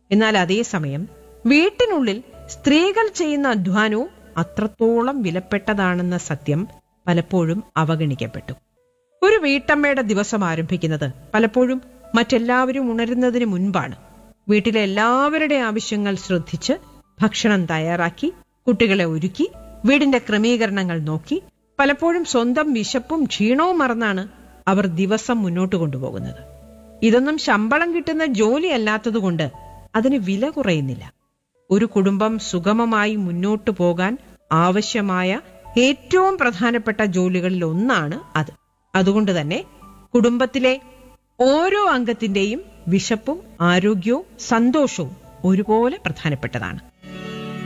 എന്നാൽ അതേസമയം വീട്ടിനുള്ളിൽ സ്ത്രീകൾ ചെയ്യുന്ന അധ്വാനവും അത്രത്തോളം വിലപ്പെട്ടതാണെന്ന സത്യം പലപ്പോഴും അവഗണിക്കപ്പെട്ടു ഒരു വീട്ടമ്മയുടെ ദിവസം ആരംഭിക്കുന്നത് പലപ്പോഴും മറ്റെല്ലാവരും ഉണരുന്നതിന് മുൻപാണ് വീട്ടിലെ എല്ലാവരുടെ ആവശ്യങ്ങൾ ശ്രദ്ധിച്ച് ഭക്ഷണം തയ്യാറാക്കി കുട്ടികളെ ഒരുക്കി വീടിന്റെ ക്രമീകരണങ്ങൾ നോക്കി പലപ്പോഴും സ്വന്തം വിശപ്പും ക്ഷീണവും മറന്നാണ് അവർ ദിവസം മുന്നോട്ട് കൊണ്ടുപോകുന്നത് ഇതൊന്നും ശമ്പളം കിട്ടുന്ന ജോലിയല്ലാത്തതുകൊണ്ട് അതിന് വില കുറയുന്നില്ല ഒരു കുടുംബം സുഗമമായി മുന്നോട്ടു പോകാൻ ആവശ്യമായ ഏറ്റവും പ്രധാനപ്പെട്ട ജോലികളിൽ ഒന്നാണ് അത് അതുകൊണ്ട് തന്നെ കുടുംബത്തിലെ ഓരോ അംഗത്തിന്റെയും വിശപ്പും ആരോഗ്യവും സന്തോഷവും ഒരുപോലെ പ്രധാനപ്പെട്ടതാണ്